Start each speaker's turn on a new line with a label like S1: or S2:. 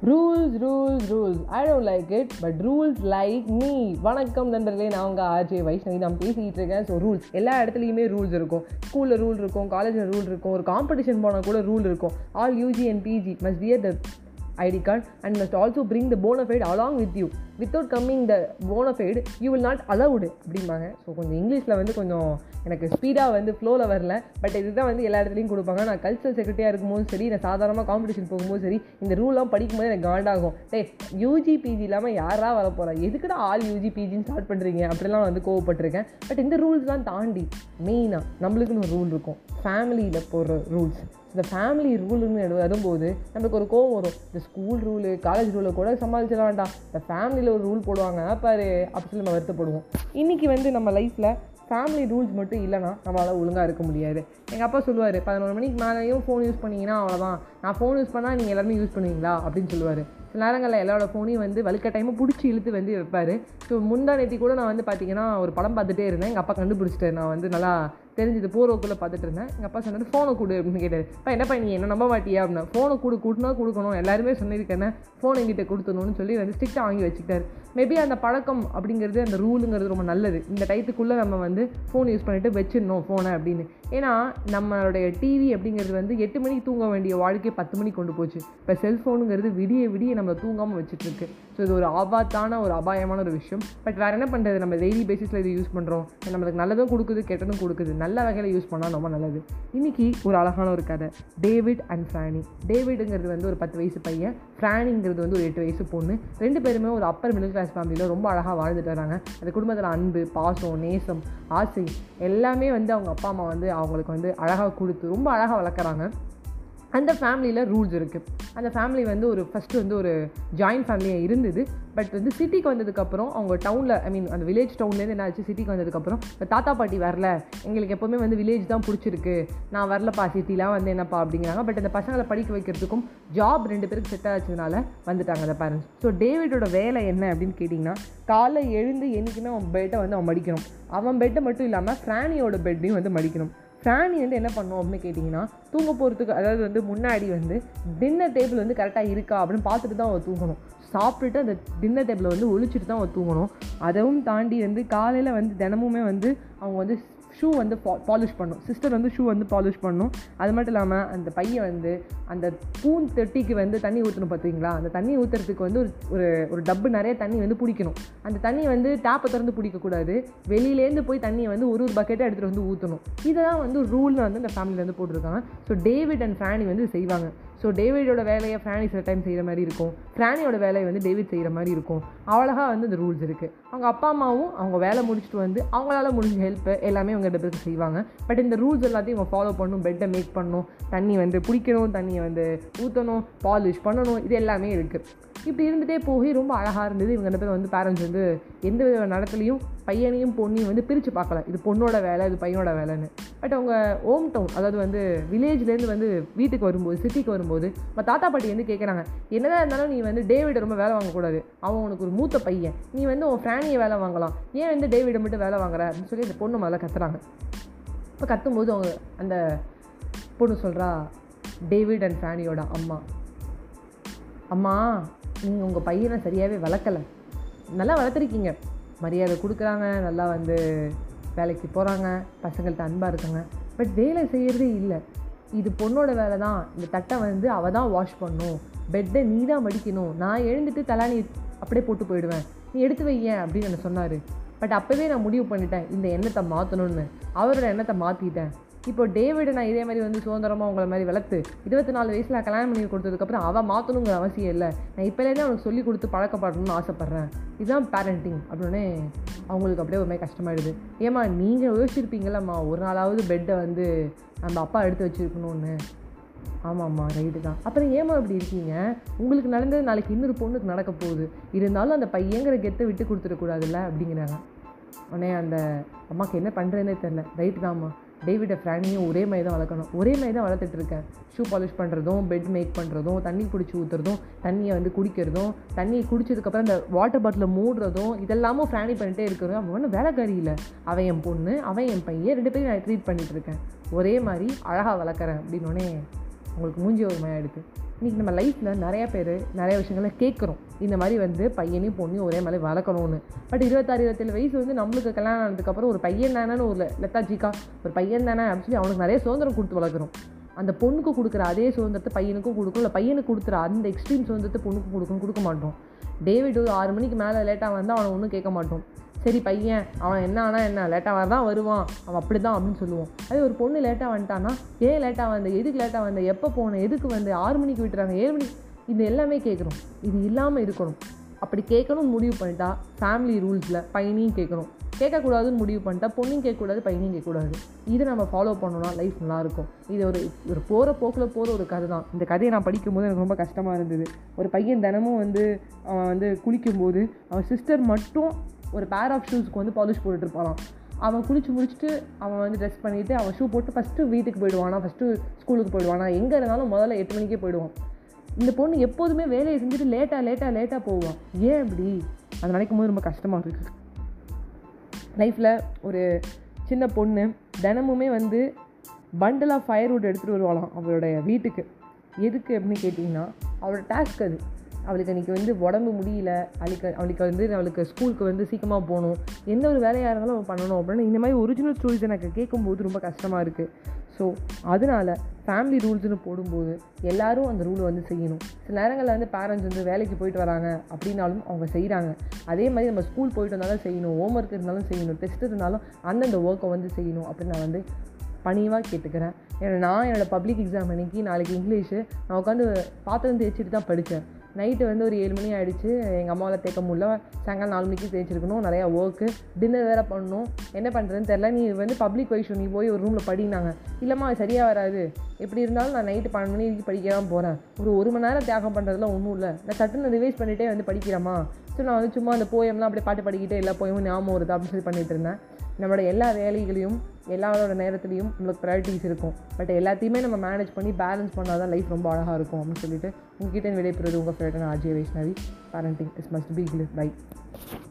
S1: rules rules rules I don't like it but rules like me வணக்கம் நண்பர்களே நான் உங்கள் ஆர்ஜே வைஷ்ணவி நான் பேசிக்கிட்டு இருக்கேன் ஸோ ரூல்ஸ் எல்லா இடத்துலையுமே ரூல்ஸ் இருக்கும் ஸ்கூலில் ரூல் இருக்கும் காலேஜில் ரூல் இருக்கும் ஒரு காம்படிஷன் போனால் கூட ரூல் இருக்கும் all UG and PG must bear the ID card and must also bring the bonafide along with you without coming the bonafide you will not allowed அப்படிம்பாங்க ஸோ கொஞ்சம் இங்கிலீஷில் வந்து கொஞ்சம் எனக்கு ஸ்பீடாக வந்து ஃப்ளோவில் வரல பட் இதுதான் வந்து எல்லா இடத்துலையும் கொடுப்பாங்க நான் கல்ச்சரல் செக்ரட்டரியாக இருக்கும்போது சரி நான் சாதாரணமாக காம்படிஷன் போகும்போது சரி இந்த ரூல்லாம் படிக்கும்போது எனக்கு காண்டாகும் டே யூஜி பிஜி இல்லாமல் யாரா வர போகிறா எதுக்குடா ஆல் யூஜி பிஜின்னு ஸ்டார்ட் பண்ணுறீங்க அப்படிலாம் வந்து கோவப்பட்டிருக்கேன் பட் இந்த ரூல்ஸ்லாம் தாண்டி மெயினாக நம்மளுக்குன்னு ஒரு ரூல் இருக்கும் ஃபேமிலியில் போடுற ரூல்ஸ் இந்த ஃபேமிலி ரூலுன்னு வரும்போது நமக்கு ஒரு கோவம் வரும் இந்த ஸ்கூல் ரூலு காலேஜ் ரூலை கூட சமாளிச்சிட வேண்டாம் இந்த ஃபேமிலியில் ஒரு ரூல் போடுவாங்க பாரு அப்படி சொல்லி நம்ம வருத்தப்படுவோம் இன்றைக்கி வந்து நம்ம லைஃப்பில் ஃபேமிலி ரூல்ஸ் மட்டும் இல்லைனா நம்மளால் ஒழுங்காக இருக்க முடியாது எங்கள் அப்பா சொல்லுவார் பதினொரு மணிக்கு மேலேயும் ஃபோன் யூஸ் பண்ணிங்கன்னா அவ்வளோதான் நான் ஃபோன் யூஸ் பண்ணால் நீங்கள் எல்லாருமே யூஸ் பண்ணுவீங்களா அப்படின்னு சொல்லுவார் சில நேரங்களில் எல்லாரோட ஃபோனையும் வந்து வலுக்க டைமை பிடிச்சி இழுத்து வந்து வைப்பார் ஸோ முந்தா நேத்தி கூட நான் வந்து பார்த்தீங்கன்னா ஒரு படம் பார்த்துட்டே இருந்தேன் எங்கள் அப்பா கண்டுபிடிச்சிட்டாரு நான் வந்து நல்லா தெரிஞ்சது போர்வக்குள்ளே பார்த்துட்டு இருந்தேன் எங்கள் அப்பா சொன்னார் ஃபோனை கொடு அப்படின்னு கேட்டார் அப்பா என்னப்பா நீ என்ன நம்ப மாட்டியா அப்படின்னா ஃபோனை கொடு கொடுனா கொடுக்கணும் எல்லாருமே சொல்லியிருக்கேன் ஃபோன் எங்கிட்ட கொடுத்தணும்னு சொல்லி வந்து ஸ்ட்ரிக்டாக வாங்கி வச்சுக்கிட்டாரு மேபி அந்த பழக்கம் அப்படிங்கிறது அந்த ரூலுங்கிறது ரொம்ப நல்லது இந்த டயத்துக்குள்ளே நம்ம வந்து ஃபோன் யூஸ் பண்ணிவிட்டு வச்சிடணும் ஃபோனை அப்படின்னு ஏன்னா நம்மளுடைய டிவி அப்படிங்கிறது வந்து எட்டு மணிக்கு தூங்க வேண்டிய வாழ்க்கையை பத்து மணிக்கு கொண்டு போச்சு இப்போ செல்ஃபோனுங்கிறது விடிய விடிய நம்ம தூங்காமல் வச்சுட்ருக்கு ஸோ இது ஒரு ஆபாத்தான ஒரு அபாயமான ஒரு விஷயம் பட் வேறு என்ன பண்ணுறது நம்ம டெய்லி பேசிஸில் இது யூஸ் பண்ணுறோம் நம்மளுக்கு நல்லதும் கொடுக்குது கெட்டதும் கொடுக்குது நல்ல வகையில் யூஸ் பண்ணால் ரொம்ப நல்லது இன்றைக்கி ஒரு அழகான ஒரு கதை டேவிட் அண்ட் ஃப்ரானி டேவிடுங்கிறது வந்து ஒரு பத்து வயசு பையன் ஃப்ரானிங்கிறது வந்து ஒரு எட்டு வயசு பொண்ணு ரெண்டு பேருமே ஒரு அப்பர் மிடில் கிளாஸ் ஃபேமிலியில் ரொம்ப அழகாக வாழ்ந்துட்டு வராங்க அந்த குடும்பத்தில் அன்பு பாசம் நேசம் ஆசை எல்லாமே வந்து அவங்க அப்பா அம்மா வந்து அவங்களுக்கு வந்து அழகாக கொடுத்து ரொம்ப அழகாக வளர்க்குறாங்க அந்த ஃபேமிலியில் ரூல்ஸ் இருக்குது அந்த ஃபேமிலி வந்து ஒரு ஃபஸ்ட்டு வந்து ஒரு ஜாயின்ட் ஃபேமிலியாக இருந்தது பட் வந்து சிட்டிக்கு வந்ததுக்கப்புறம் அவங்க டவுனில் ஐ மீன் அந்த வில்லேஜ் டவுன்லேருந்து என்ன ஆச்சு சிட்டிக்கு வந்ததுக்கப்புறம் இப்போ தாத்தா பாட்டி வரல எங்களுக்கு எப்போவுமே வந்து வில்லேஜ் தான் பிடிச்சிருக்கு நான் வரலப்பா சிட்டிலாம் வந்து என்னப்பா அப்படிங்கிறாங்க பட் அந்த பசங்களை படிக்க வைக்கிறதுக்கும் ஜாப் ரெண்டு பேருக்கு செட் ஆச்சுனால வந்துட்டாங்க அந்த பேரண்ட்ஸ் ஸோ டேவிடோட வேலை என்ன அப்படின்னு கேட்டிங்கன்னா காலைல எழுந்து என்றைக்குமே அவன் பெட்டை வந்து அவன் மடிக்கணும் அவன் பெட்டை மட்டும் இல்லாமல் ஃப்ரானியோட பெட்டையும் வந்து மடிக்கணும் ஃப்ரானி வந்து என்ன பண்ணும் அப்படின்னு கேட்டிங்கன்னா தூங்க போகிறதுக்கு அதாவது வந்து முன்னாடி வந்து டின்னர் டேபிள் வந்து கரெக்டாக இருக்கா அப்படின்னு பார்த்துட்டு தான் அவள் தூங்கணும் சாப்பிட்டுட்டு அந்த டின்னர் டேபிளை வந்து ஒழிச்சிட்டு தான் அவள் தூங்கணும் அதவும் தாண்டி வந்து காலையில் வந்து தினமுமே வந்து அவங்க வந்து ஷூ வந்து பா பாலிஷ் பண்ணும் சிஸ்டர் வந்து ஷூ வந்து பாலிஷ் பண்ணும் அது மட்டும் இல்லாமல் அந்த பையன் வந்து அந்த பூன் தொட்டிக்கு வந்து தண்ணி ஊற்றணும் பார்த்தீங்களா அந்த தண்ணி ஊற்றுறதுக்கு வந்து ஒரு ஒரு ஒரு டப்பு நிறைய தண்ணி வந்து பிடிக்கணும் அந்த தண்ணி வந்து டேப்பை திறந்து பிடிக்கக்கூடாது வெளியிலேருந்து போய் தண்ணியை வந்து ஒரு ஒரு பக்கெட்டாக எடுத்துகிட்டு வந்து ஊற்றணும் இதெல்லாம் வந்து ரூல்னு வந்து இந்த ஃபேமிலியில் வந்து போட்டிருக்காங்க ஸோ டேவிட் அண்ட் ஃபேனி வந்து செய்வாங்க ஸோ டேவிடோட வேலையை ஃப்ரானி சில டைம் செய்கிற மாதிரி இருக்கும் ஃப்ரானியோட வேலையை வந்து டேவிட் செய்கிற மாதிரி இருக்கும் அவ்வளோகா வந்து இந்த ரூல்ஸ் இருக்குது அவங்க அப்பா அம்மாவும் அவங்க வேலை முடிச்சுட்டு வந்து அவங்களால முடிஞ்ச ஹெல்ப்பு எல்லாமே அவங்க ரெண்டு பேருக்கு செய்வாங்க பட் இந்த ரூல்ஸ் எல்லாத்தையும் இவங்க ஃபாலோ பண்ணணும் பெட்டை மேக் பண்ணணும் தண்ணி வந்து பிடிக்கணும் தண்ணியை வந்து ஊற்றணும் பாலிஷ் பண்ணணும் இது எல்லாமே இருக்குது இப்படி இருந்துகிட்டே போய் ரொம்ப அழகாக இருந்தது இவங்க ரெண்டு பேரும் வந்து பேரண்ட்ஸ் வந்து எந்த வித நடத்துலையும் பையனையும் பொண்ணையும் வந்து பிரித்து பார்க்கல இது பொண்ணோட வேலை இது பையனோட வேலைன்னு பட் அவங்க ஹோம் டவுன் அதாவது வந்து வில்லேஜ்லேருந்து வந்து வீட்டுக்கு வரும்போது சிட்டிக்கு வரும்போது நம்ம தாத்தா பாட்டி வந்து கேட்குறாங்க என்னதான் இருந்தாலும் நீ வந்து டேவிட ரொம்ப வேலை வாங்கக்கூடாது அவன் உனக்கு ஒரு மூத்த பையன் நீ வந்து உன் ஃப்ரானியை வேலை வாங்கலாம் ஏன் வந்து டேவிட மட்டும் வேலை வாங்குற அப்படின்னு சொல்லி அந்த பொண்ணு முதல்ல கத்துறாங்க இப்போ கத்தும்போது அவங்க அந்த பொண்ணு சொல்கிறா டேவிட் அண்ட் ஃப்ரானியோட அம்மா அம்மா நீங்கள் உங்கள் பையனை சரியாகவே வளர்க்கலை நல்லா வளர்த்துருக்கீங்க மரியாதை கொடுக்குறாங்க நல்லா வந்து வேலைக்கு போகிறாங்க பசங்கள்ட்ட அன்பாக இருக்காங்க பட் வேலை செய்கிறதே இல்லை இது பொண்ணோட வேலை தான் இந்த தட்டை வந்து அவள் தான் வாஷ் பண்ணும் பெட்டை நீ தான் மடிக்கணும் நான் எழுந்துட்டு தலானி அப்படியே போட்டு போயிடுவேன் நீ எடுத்து வையேன் அப்படின்னு என்ன சொன்னார் பட் அப்போவே நான் முடிவு பண்ணிட்டேன் இந்த எண்ணத்தை மாற்றணும்னு அவரோட எண்ணத்தை மாற்றிட்டேன் இப்போ டேவிட நான் இதே மாதிரி வந்து சுதந்திரமாக உங்களை மாதிரி வளர்த்து இருபத்தி நாலு வயசில் நான் கல்யாணம் பண்ணி கொடுத்ததுக்கப்புறம் அவள் மாற்றணுங்கிற அவசியம் இல்லை நான் இப்போலேருந்து அவனுக்கு சொல்லி கொடுத்து பழக்கப்படணும்னு ஆசைப்பட்றேன் இதுதான் பேரண்டிங் அப்படின்னே அவங்களுக்கு அப்படியே ஒரு மாதிரி கஷ்டமாயிடுது ஏம்மா நீங்கள் யோசிச்சிருப்பீங்களம்மா ஒரு நாளாவது பெட்டை வந்து நம்ம அப்பா எடுத்து வச்சுருக்கணும்னு ஆமாம்மா ரைட்டு தான் அப்புறம் ஏமா இப்படி இருக்கீங்க உங்களுக்கு நடந்தது நாளைக்கு இன்னொரு பொண்ணுக்கு நடக்க போகுது இருந்தாலும் அந்த பையங்கிற கெத்தை விட்டு கொடுத்துடக்கூடாதுல்ல அப்படிங்கிறாங்க உடனே அந்த அம்மாவுக்கு என்ன பண்ணுறதுனே தெரில ரைட்டு தான்மா டேவிட ஃப்ரானியும் ஒரே மாதிரி தான் வளர்க்கணும் ஒரே மாதிரி தான் வளர்த்துட்ருக்கேன் ஷூ பாலிஷ் பண்ணுறதும் பெட் மேக் பண்ணுறதும் தண்ணி பிடிச்சி ஊற்றுறதும் தண்ணியை வந்து குடிக்கிறதும் தண்ணியை குடிச்சதுக்கப்புறம் அந்த வாட்டர் பாட்டில் மூடுறதும் இதெல்லாமும் ஃப்ரானி பண்ணிட்டே இருக்கிறதும் அவன் ஒன்றும் வேலைக்காரி இல்லை அவன் என் பொண்ணு அவன் என் பையன் ரெண்டு பேரும் நான் ட்ரீட் பண்ணிகிட்டு இருக்கேன் ஒரே மாதிரி அழகாக வளர்க்குறேன் அப்படின்னோடனே உங்களுக்கு மூஞ்சி ஒரு மாதிரி எடுத்து இன்றைக்கி நம்ம லைஃப்பில் நிறைய பேர் நிறைய விஷயங்களை கேட்குறோம் இந்த மாதிரி வந்து பையனையும் பொண்ணையும் ஒரே மாதிரி வளர்க்கணும்னு பட் இருபத்தாறு இருபத்தேழு வயசு வந்து நம்மளுக்கு கல்யாணம் ஆனதுக்கப்புறம் ஒரு பையன் தானேன்னு ஒரு லெத்தாஜிக்கா ஒரு பையன் தானே அப்படின்னு சொல்லி அவனுக்கு நிறைய சுதந்திரம் கொடுத்து வளர்க்குறோம் அந்த பொண்ணுக்கு கொடுக்குற அதே சுதந்திரத்தை பையனுக்கும் கொடுக்கும் இல்லை பையனுக்கு கொடுக்குற அந்த எக்ஸ்ட்ரீம் சுதந்திரத்தை பொண்ணுக்கு கொடுக்கணும் கொடுக்க மாட்டோம் டேவிட் ஒரு ஆறு மணிக்கு மேலே லேட்டாக வந்தால் அவனை ஒன்றும் கேட்க மாட்டோம் சரி பையன் அவன் என்ன ஆனால் என்ன லேட்டாக வரதான் வருவான் அவன் அப்படி தான் அப்படின்னு சொல்லுவோம் அதே ஒரு பொண்ணு லேட்டாக வந்துட்டான்னா ஏன் லேட்டாக வந்த எதுக்கு லேட்டாக வந்த எப்போ போனேன் எதுக்கு வந்து ஆறு மணிக்கு விட்டுறாங்க ஏழு மணிக்கு இது எல்லாமே கேட்குறோம் இது இல்லாமல் இருக்கணும் அப்படி கேட்கணும்னு முடிவு பண்ணிட்டா ஃபேமிலி ரூல்ஸில் பையனையும் கேட்கணும் கேட்கக்கூடாதுன்னு முடிவு பண்ணிட்டா பொண்ணையும் கேட்கக்கூடாது பையனையும் கேட்கக்கூடாது இதை நம்ம ஃபாலோ பண்ணோம்னா லைஃப் நல்லாயிருக்கும் இது ஒரு ஒரு போகிற போக்கில் போகிற ஒரு கதை தான் இந்த கதையை நான் படிக்கும்போது எனக்கு ரொம்ப கஷ்டமாக இருந்தது ஒரு பையன் தினமும் வந்து அவன் வந்து குளிக்கும்போது அவன் சிஸ்டர் மட்டும் ஒரு பேர் ஆஃப் ஷூஸ்க்கு வந்து பாலிஷ் போட்டுட்ருப்பானான் அவன் குளிச்சு முடிச்சுட்டு அவன் வந்து ட்ரெஸ் பண்ணிவிட்டு அவன் ஷூ போட்டு ஃபஸ்ட்டு வீட்டுக்கு போயிடுவானா ஃபஸ்ட்டு ஸ்கூலுக்கு போயிடுவானா எங்கே இருந்தாலும் முதல்ல எட்டு மணிக்கே போயிடுவான் இந்த பொண்ணு எப்போதுமே வேலையை செஞ்சுட்டு லேட்டாக லேட்டாக லேட்டாக போவான் ஏன் அப்படி அதை நினைக்கும் போது ரொம்ப கஷ்டமாக இருக்குது லைஃப்பில் ஒரு சின்ன பொண்ணு தினமுமே வந்து பண்டில் ஆஃப் ஃபயர்வுட் எடுத்துகிட்டு வருவாளாம் அவளுடைய வீட்டுக்கு எதுக்கு அப்படின்னு கேட்டிங்கன்னா அவளோட டாஸ்க் அது அவளுக்கு அன்றைக்கி வந்து உடம்பு முடியல அவளுக்கு அவளுக்கு வந்து அவளுக்கு ஸ்கூலுக்கு வந்து சீக்கிரமாக போகணும் எந்த ஒரு வேலையாக இருந்தாலும் அவள் பண்ணணும் அப்படின்னு இந்த மாதிரி ஒரிஜினல் ஸ்டோரிஸ் எனக்கு கேட்கும்போது ரொம்ப கஷ்டமாக இருக்குது ஸோ அதனால் ஃபேமிலி ரூல்ஸ்னு போடும்போது எல்லோரும் அந்த ரூலை வந்து செய்யணும் சில நேரங்களில் வந்து பேரண்ட்ஸ் வந்து வேலைக்கு போயிட்டு வராங்க அப்படின்னாலும் அவங்க செய்கிறாங்க அதே மாதிரி நம்ம ஸ்கூல் போயிட்டு வந்தாலும் செய்யணும் ஹோம் ஒர்க் இருந்தாலும் செய்யணும் டெஸ்ட் இருந்தாலும் அந்தந்த ஒர்க்கை வந்து செய்யணும் அப்படின்னு நான் வந்து பணிவாக கேட்டுக்கிறேன் ஏன்னா நான் என்னோடய பப்ளிக் எக்ஸாம் அன்றைக்கி நாளைக்கு இங்கிலீஷு நான் உட்காந்து பாத்திரம் தேய்ச்சிட்டு தான் படித்தேன் நைட்டு வந்து ஒரு ஏழு மணி ஆகிடுச்சு எங்கள் அம்மாவில் தேக்க முடியல சாயங்காலம் நாலு மணிக்கு தேய்ச்சிருக்கணும் நிறையா ஒர்க்கு டின்னர் வேறு பண்ணணும் என்ன பண்ணுறதுன்னு தெரில நீ வந்து பப்ளிக் வைஷு நீ போய் ஒரு ரூமில் படினாங்க இல்லைம்மா அது சரியாக வராது எப்படி இருந்தாலும் நான் நைட்டு பன்னெண்டு மணி வரைக்கும் படிக்க தான் போகிறேன் ஒரு ஒரு மணி நேரம் தியாகம் பண்ணுறதுலாம் ஒன்றும் இல்லை நான் சட்டுன்னு ரிவைஸ் பண்ணிகிட்டே வந்து படிக்கிறேம்மா ஸோ நான் வந்து சும்மா அந்த போயம்லாம் அப்படியே பாட்டு படிக்கிட்டே எல்லா போயமும் ஞாபகம் வருது அப்படின்னு சொல்லி பண்ணிகிட்டு இருந்தேன் நம்மளோட எல்லா வேலைகளையும் எல்லாரோட நேரத்துலையும் நம்மளுக்கு ப்ரையாரிட்டிஸ் இருக்கும் பட் எல்லாத்தையுமே நம்ம மேனேஜ் பண்ணி பேலன்ஸ் பண்ணால் தான் லைஃப் ரொம்ப அழகாக இருக்கும் அப்படின்னு சொல்லிட்டு உங்ககிட்ட விடைபெறுவது உங்கள் ஃபேவரட்டான RJ Vaishnavi parenting is must be by